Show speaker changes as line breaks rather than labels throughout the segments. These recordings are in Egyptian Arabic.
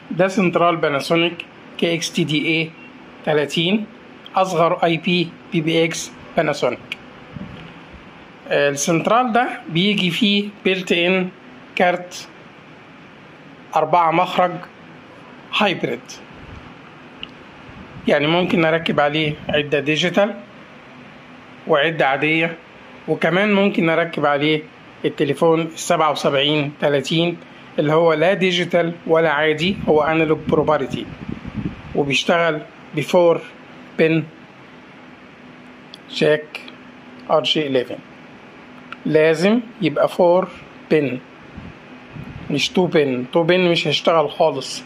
ده سنترال باناسونيك كي اكس تي دي اي 30 اصغر اي بي بي بي اكس باناسونيك السنترال ده بيجي فيه بيلت ان كارت أربعة مخرج هايبريد يعني ممكن نركب عليه عدة ديجيتال وعدة عادية وكمان ممكن نركب عليه التليفون السبعة وسبعين تلاتين اللي هو لا ديجيتال ولا عادي هو انالوج بروباريتي وبيشتغل بفور بن جاك ار جي 11 لازم يبقى فور بن مش تو بن تو بن مش هيشتغل خالص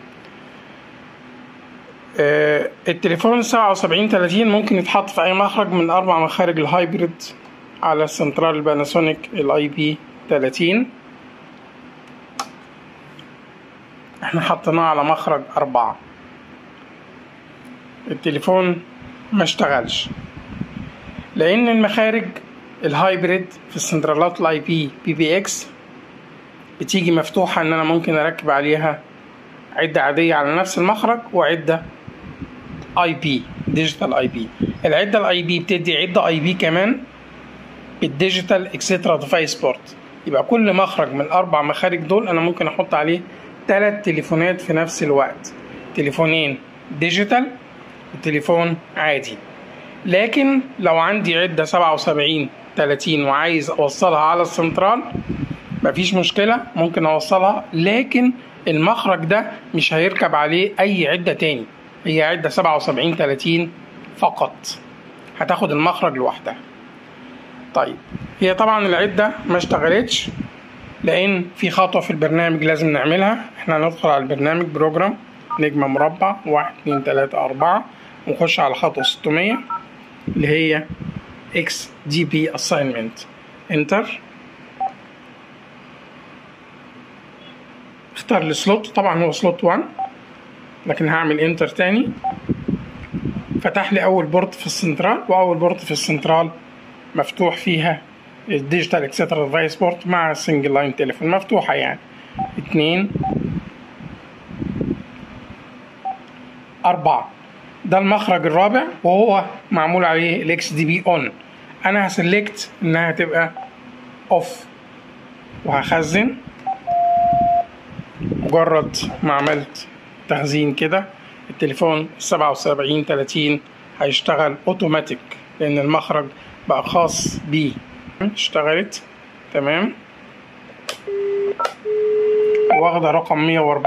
آه التليفون السبعة وسبعين تلاتين ممكن يتحط في أي مخرج من أربع مخارج الهايبريد على السنترال باناسونيك الاي بي 30 احنا حطيناه على مخرج أربعة التليفون ما اشتغلش لأن المخارج الهايبريد في السنترالات الاي بي بي بي اكس بتيجي مفتوحة إن أنا ممكن أركب عليها عدة عادية على نفس المخرج وعدة اي بي ديجيتال اي بي العدة الاي بي بتدي عدة اي بي كمان بالديجيتال اكسترا ديفايس بورت يبقى كل مخرج من الاربع مخارج دول انا ممكن احط عليه ثلاث تليفونات في نفس الوقت تليفونين ديجيتال وتليفون عادي لكن لو عندي عدة سبعة وسبعين تلاتين وعايز اوصلها على السنترال مفيش مشكلة ممكن اوصلها لكن المخرج ده مش هيركب عليه اي عدة تاني هي عدة سبعة وسبعين تلاتين فقط هتاخد المخرج لوحدها طيب هي طبعا العدة ما اشتغلتش لأن في خطوة في البرنامج لازم نعملها احنا هندخل على البرنامج بروجرام نجمة مربع واحد اتنين تلاتة أربعة ونخش على خطوة ستمية اللي هي اكس دي بي اساينمنت انتر اختار السلوت طبعا هو سلوت 1 لكن هعمل انتر تاني فتح لي اول بورت في السنترال واول بورت في السنترال مفتوح فيها الديجيتال اكسترا ديفايس بورت مع السنجل لاين تليفون مفتوحة يعني اتنين أربعة ده المخرج الرابع وهو معمول عليه الاكس دي بي اون انا هسلكت انها تبقى اوف وهخزن مجرد ما عملت تخزين كده التليفون السبعة وسبعين تلاتين هيشتغل اوتوماتيك لان المخرج بقى خاص بيه اشتغلت تمام واخدة رقم مية واربعة